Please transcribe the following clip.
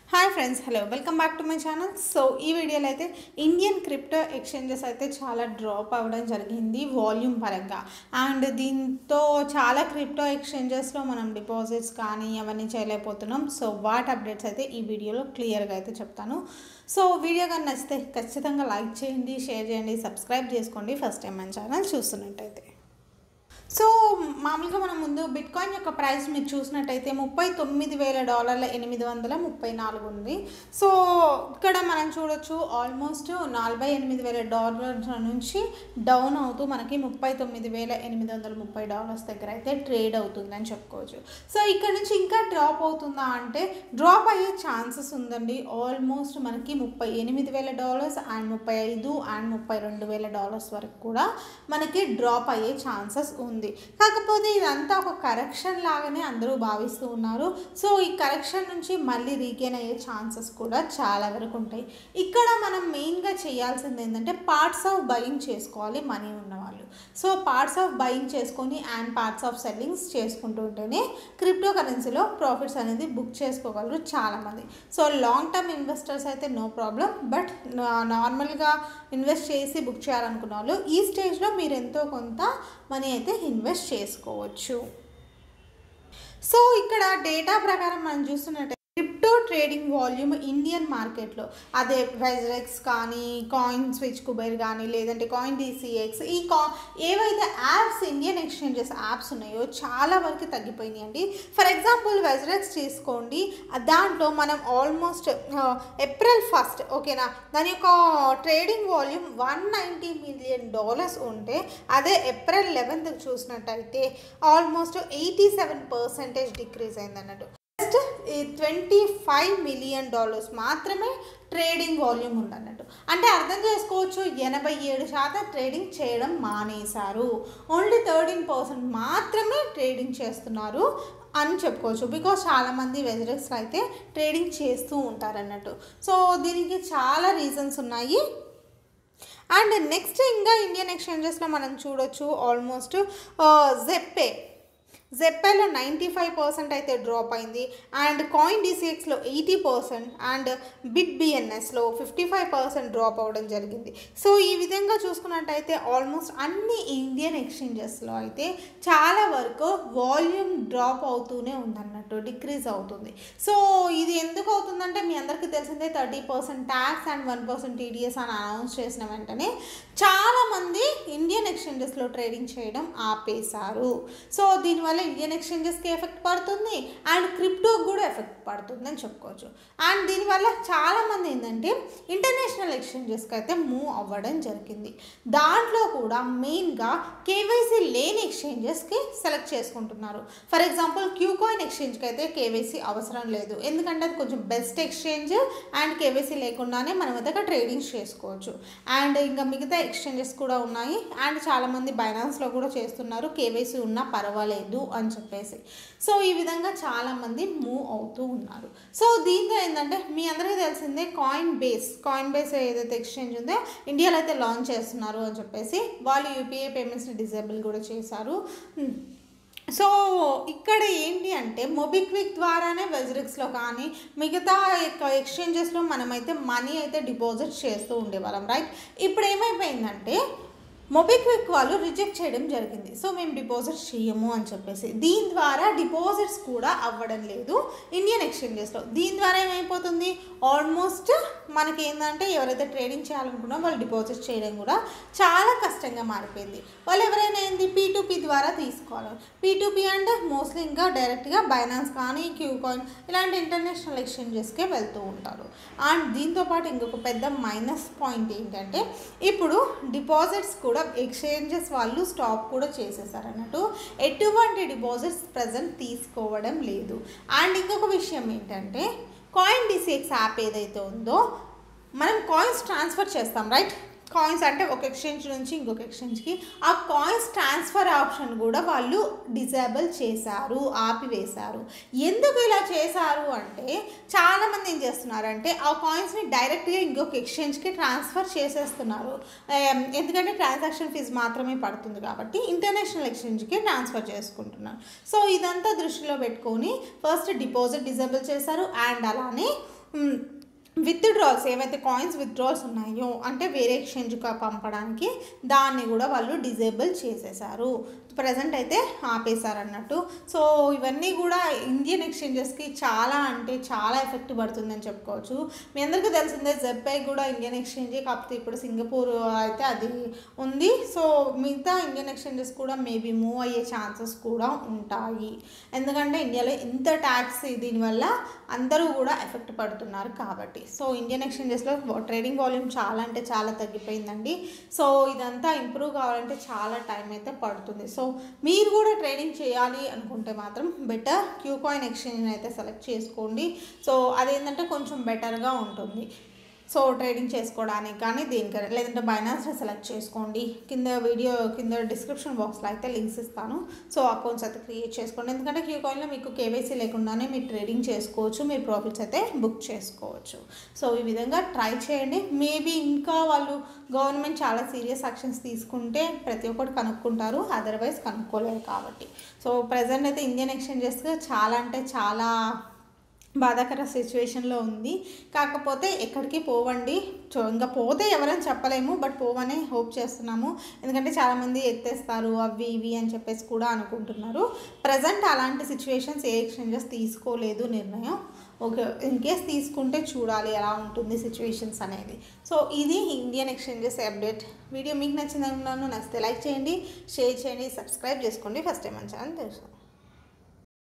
hi friends hello welcome back to my channel so ఈ వీడియోలో అయితే ఇండియన్ క్రిప్టో ఎక్స్చేంజెస్ అయితే చాలా డ్రాప్ అవ్వడం జరిగింది వాల్యూమ్ పరంగా అండ్ దీంతో చాలా క్రిప్టో ఎక్స్చేంజెస్లో మనం డిపాజిట్స్ కానీ అవన్నీ చేయలేకపోతున్నాం సో వాట్ అప్డేట్స్ అయితే ఈ వీడియోలో క్లియర్గా అయితే చెప్తాను సో వీడియో కానీ నచ్చితే ఖచ్చితంగా లైక్ చేయండి షేర్ చేయండి సబ్స్క్రైబ్ చేసుకోండి ఫస్ట్ టైం మన ఛానల్ చూస్తున్నట్టయితే సో మామూలుగా మనం ముందు బిట్ కాయిన్ యొక్క ప్రైస్ మీరు చూసినట్టయితే ముప్పై తొమ్మిది వేల డాలర్ల ఎనిమిది వందల ముప్పై నాలుగు ఉంది సో ఇక్కడ మనం చూడొచ్చు ఆల్మోస్ట్ నలభై ఎనిమిది వేల డాలర్ల నుంచి డౌన్ అవుతూ మనకి ముప్పై తొమ్మిది వేల ఎనిమిది వందల ముప్పై డాలర్స్ దగ్గర అయితే ట్రేడ్ అవుతుందని చెప్పుకోవచ్చు సో ఇక్కడ నుంచి ఇంకా డ్రాప్ అవుతుందా అంటే డ్రాప్ అయ్యే ఛాన్సెస్ ఉందండి ఆల్మోస్ట్ మనకి ముప్పై ఎనిమిది వేల డాలర్స్ అండ్ ముప్పై ఐదు అండ్ ముప్పై రెండు వేల డాలర్స్ వరకు కూడా మనకి డ్రాప్ అయ్యే ఛాన్సెస్ ఉంది కాకపోతే ఇదంతా ఒక కరెక్షన్ లాగానే అందరూ భావిస్తూ ఉన్నారు సో ఈ కరెక్షన్ నుంచి మళ్ళీ రీగెయిన్ అయ్యే ఛాన్సెస్ కూడా చాలా వరకు ఉంటాయి ఇక్కడ మనం మెయిన్గా చేయాల్సింది ఏంటంటే పార్ట్స్ ఆఫ్ బయింగ్ చేసుకోవాలి మనీ ఉన్నవాళ్ళు సో పార్ట్స్ ఆఫ్ బయింగ్ చేసుకొని అండ్ పార్ట్స్ ఆఫ్ సెల్లింగ్స్ చేసుకుంటూ ఉంటేనే క్రిప్టో కరెన్సీలో ప్రాఫిట్స్ అనేది బుక్ చేసుకోగలరు చాలామంది సో లాంగ్ టర్మ్ ఇన్వెస్టర్స్ అయితే నో ప్రాబ్లం బట్ నార్మల్గా ఇన్వెస్ట్ చేసి బుక్ చేయాలనుకున్న వాళ్ళు ఈ స్టేజ్లో మీరు ఎంతో కొంత మనీ అయితే ఇన్వెస్ట్ చేసుకోవచ్చు సో ఇక్కడ డేటా ప్రకారం మనం చూస్తున్నట్టు క్రిప్టో ట్రేడింగ్ వాల్యూమ్ ఇండియన్ మార్కెట్లో అదే వెజరెక్స్ కానీ కాయిన్ స్విచ్ కుబేర్ కానీ లేదంటే కాయిన్ డిసిఎక్స్ ఈ కా ఏవైతే యాప్స్ ఇండియన్ ఎక్స్చేంజెస్ యాప్స్ ఉన్నాయో చాలా వరకు తగ్గిపోయినాయి అండి ఫర్ ఎగ్జాంపుల్ వెజరెక్స్ తీసుకోండి దాంట్లో మనం ఆల్మోస్ట్ ఏప్రిల్ ఫస్ట్ ఓకేనా దాని యొక్క trading volume one ninety million dollars ఉంటే అదే ఏప్రిల్ లెవెన్త్ చూసినట్టయితే almost eighty seven percentage decrease అయింది అన్నట్టు just twenty five million dollars మాత్రమే ట్రేడింగ్ వాల్యూమ్ ఉందన్నట్టు అంటే అర్థం చేసుకోవచ్చు ఎనభై ఏడు శాతం ట్రేడింగ్ చేయడం మానేశారు ఓన్లీ థర్టీన్ పర్సెంట్ మాత్రమే ట్రేడింగ్ చేస్తున్నారు అని చెప్పుకోవచ్చు బికాస్ చాలామంది వెజరెక్స్లో అయితే ట్రేడింగ్ చేస్తూ ఉంటారన్నట్టు సో దీనికి చాలా రీజన్స్ ఉన్నాయి అండ్ నెక్స్ట్ ఇంకా ఇండియన్ ఎక్స్చేంజెస్లో మనం చూడొచ్చు ఆల్మోస్ట్ జెప్పే జెప్పేలో నైంటీ ఫైవ్ పర్సెంట్ అయితే డ్రాప్ అయింది అండ్ కాయిన్ డిసిఎక్స్లో ఎయిటీ పర్సెంట్ అండ్ బిట్ బిఎన్ఎస్లో ఫిఫ్టీ ఫైవ్ పర్సెంట్ డ్రాప్ అవ్వడం జరిగింది సో ఈ విధంగా చూసుకున్నట్టయితే ఆల్మోస్ట్ అన్ని ఇండియన్ ఎక్స్చేంజెస్లో అయితే చాలా వరకు వాల్యూమ్ డ్రాప్ అవుతూనే ఉందన్నట్టు డిక్రీజ్ అవుతుంది సో ఇది ఎందుకు అవుతుందంటే మీ అందరికీ తెలిసిందే thirty percent tax and one percent TDS అని అనౌన్స్ చేసిన వెంటనే చాలామంది ఇండియన్ ఎక్స్చేంజెస్లో ట్రేడింగ్ చేయడం ఆపేశారు సో దీనివల్ల ఇండియన్ ఎక్స్చేంజెస్కి ఎఫెక్ట్ పడుతుంది అండ్ క్రిప్టోకి కూడా ఎఫెక్ట్ పడుతుంది అని చెప్పుకోవచ్చు అండ్ దీనివల్ల చాలామంది ఏంటంటే ఇంటర్నేషనల్ ఎక్స్చేంజెస్కి అయితే మూవ్ అవ్వడం జరిగింది దాంట్లో కూడా మెయిన్గా కేవైసీ లేని ఎక్స్చేంజెస్కి సెలెక్ట్ చేసుకుంటున్నారు ఫర్ ఎగ్జాంపుల్ క్యూకాయిన్ ఎక్స్చేంజ్కి అయితే కేవైసీ అవసరం లేదు ఎందుకంటే అది కొంచెం బెస్ట్ ఎక్స్చేంజ్ అండ్ కేవైసీ లేకుండానే మనం అయితే ట్రేడింగ్ చేసుకోవచ్చు అండ్ ఇంకా మిగతా ఎక్స్చేంజెస్ కూడా ఉన్నాయి అండ్ చాలామంది బైనాన్స్లో కూడా చేస్తున్నారు కేవైసీ ఉన్నా పర్వాలేదు అని చెప్పేసి సో ఈ విధంగా చాలామంది మూవ్ అవుతూ ఉన్నారు సో దీంతో ఏంటంటే మీ అందరికీ తెలిసిందే కాయిన్ బేస్ కాయిన్ బేస్ ఏదైతే ఎక్స్చేంజ్ ఉందో ఇండియాలో అయితే లాంచ్ చేస్తున్నారు అని చెప్పేసి వాళ్ళు యూపీఐ పేమెంట్స్ని డిజేబుల్ కూడా చేశారు సో ఇక్కడ ఏంటి అంటే మొబిక్విక్ ద్వారానే వెజరిక్స్లో కానీ మిగతా ఎక్స్చేంజెస్లో మనమైతే మనీ అయితే డిపాజిట్ చేస్తూ ఉండేవాళ్ళం రైట్ ఇప్పుడు ఏమైపోయిందంటే మొబిక్విక్ వాళ్ళు రిజెక్ట్ చేయడం జరిగింది సో మేము డిపాజిట్స్ చేయము అని చెప్పేసి దీని ద్వారా డిపాజిట్స్ కూడా అవ్వడం లేదు ఇండియన్ ఎక్స్చేంజెస్లో దీని ద్వారా ఏమైపోతుంది ఆల్మోస్ట్ మనకి ఏంటంటే ఎవరైతే ట్రేడింగ్ చేయాలనుకున్నా వాళ్ళు డిపాజిట్ చేయడం కూడా చాలా కష్టంగా మారిపోయింది వాళ్ళు ఎవరైనా ఏంది పీ ద్వారా తీసుకోవాలి పీ అంటే మోస్ట్లీ ఇంకా డైరెక్ట్గా బైనాన్స్ కానీ క్యూ కాయిన్ ఇలాంటి ఇంటర్నేషనల్ ఎక్స్చేంజెస్కే వెళ్తూ ఉంటారు అండ్ దీంతోపాటు ఇంకొక పెద్ద మైనస్ పాయింట్ ఏంటంటే ఇప్పుడు డిపాజిట్స్ కూడా ఎక్స్చేంజెస్ వాళ్ళు స్టాప్ కూడా చేసేసారు అన్నట్టు ఎటువంటి డిపాజిట్స్ ప్రజెంట్ తీసుకోవడం లేదు అండ్ ఇంకొక విషయం ఏంటంటే కాయిన్ డిసిఎక్స్ యాప్ ఏదైతే ఉందో మనం కాయిన్స్ ట్రాన్స్ఫర్ చేస్తాం రైట్ కాయిన్స్ అంటే ఒక ఎక్స్చేంజ్ నుంచి ఇంకొక ఎక్స్చేంజ్కి ఆ కాయిన్స్ ట్రాన్స్ఫర్ ఆప్షన్ కూడా వాళ్ళు డిజేబుల్ చేశారు ఆపివేశారు ఎందుకు ఇలా చేశారు అంటే చాలామంది ఏం చేస్తున్నారంటే ఆ కాయిన్స్ని డైరెక్ట్గా ఇంకొక ఎక్స్చేంజ్కి ట్రాన్స్ఫర్ చేసేస్తున్నారు ఏం, ఎందుకంటే ట్రాన్సాక్షన్ ఫీజు మాత్రమే పడుతుంది కాబట్టి ఇంటర్నేషనల్ ఎక్స్చేంజ్కి ట్రాన్స్ఫర్ చేసుకుంటున్నారు సో ఇదంతా దృష్టిలో పెట్టుకొని ఫస్ట్ డిపాజిట్ డిజేబుల్ చేశారు అండ్ అలానే విత్డ్రాల్స్ ఏవైతే కాయిన్స్ విత్డ్రాల్స్ ఉన్నాయో అంటే వేరే ఎక్స్చేంజ్గా పంపడానికి దాన్ని కూడా వాళ్ళు డిజేబుల్ చేసేసారు ప్రజెంట్ అయితే ఆపేశారు అన్నట్టు సో ఇవన్నీ కూడా ఇండియన్ ఎక్స్చేంజెస్కి చాలా అంటే చాలా ఎఫెక్ట్ పడుతుందని చెప్పుకోవచ్చు మీ అందరికీ తెలిసిందే జెప్పై కూడా ఇండియన్ ఎక్స్చేంజే కాకపోతే ఇప్పుడు సింగపూర్ అయితే అది ఉంది సో మిగతా ఇండియన్ ఎక్స్చేంజెస్ కూడా మేబీ మూవ్ అయ్యే ఛాన్సెస్ కూడా ఉంటాయి ఎందుకంటే ఇండియాలో ఇంత ట్యాక్స్ దీనివల్ల అందరూ కూడా ఎఫెక్ట్ పడుతున్నారు కాబట్టి సో ఇండియన్ ఎక్స్చేంజెస్లో ట్రేడింగ్ వాల్యూమ్ చాలా అంటే చాలా తగ్గిపోయిందండి సో ఇదంతా ఇంప్రూవ్ కావాలంటే చాలా టైం అయితే పడుతుంది సో మీరు కూడా ట్రేడింగ్ చేయాలి అనుకుంటే మాత్రం బెటర్ క్యూ కాయిన్ ఎక్స్చేంజ్ అయితే సెలెక్ట్ చేసుకోండి సో అదేంటంటే కొంచెం బెటర్గా ఉంటుంది సో ట్రేడింగ్ చేసుకోవడానికి కానీ దేనికైనా లేదంటే బైనాన్స్ సెలెక్ట్ చేసుకోండి కింద వీడియో కింద డిస్క్రిప్షన్ బాక్స్లో అయితే లింక్స్ ఇస్తాను సో అకౌంట్స్ అయితే క్రియేట్ చేసుకోండి ఎందుకంటే క్యూ కాయిన్లో మీకు కేవైసీ లేకుండానే మీరు ట్రేడింగ్ చేసుకోవచ్చు మీరు ప్రాఫిట్స్ అయితే బుక్ చేసుకోవచ్చు సో ఈ విధంగా ట్రై చేయండి మేబీ ఇంకా వాళ్ళు గవర్నమెంట్ చాలా సీరియస్ యాక్షన్స్ తీసుకుంటే ప్రతి ఒక్కటి కనుక్కుంటారు అదర్వైజ్ కనుక్కోలేరు కాబట్టి సో ప్రజెంట్ అయితే ఇండియన్ ఎక్స్చేంజెస్ చాలా అంటే చాలా బాధాకర సిచ్యువేషన్లో ఉంది కాకపోతే ఎక్కడికి పోవండి సో ఇంకా పోతే ఎవరైనా చెప్పలేము బట్ పోవనే హోప్ చేస్తున్నాము ఎందుకంటే చాలామంది ఎత్తేస్తారు అవి ఇవి అని చెప్పేసి కూడా అనుకుంటున్నారు ప్రజెంట్ అలాంటి సిచ్యువేషన్స్ ఏ ఎక్స్చేంజెస్ తీసుకోలేదు నిర్ణయం ఓకే ఇన్ కేస్ తీసుకుంటే చూడాలి ఎలా ఉంటుంది సిచ్యువేషన్స్ అనేది సో ఇది ఇండియన్ ఎక్స్చేంజెస్ అప్డేట్ వీడియో మీకు నచ్చింది అనుకున్నాను నచ్చితే లైక్ చేయండి షేర్ చేయండి సబ్స్క్రైబ్ చేసుకోండి ఫస్ట్ టైం మన ఛానల్ తెలుసు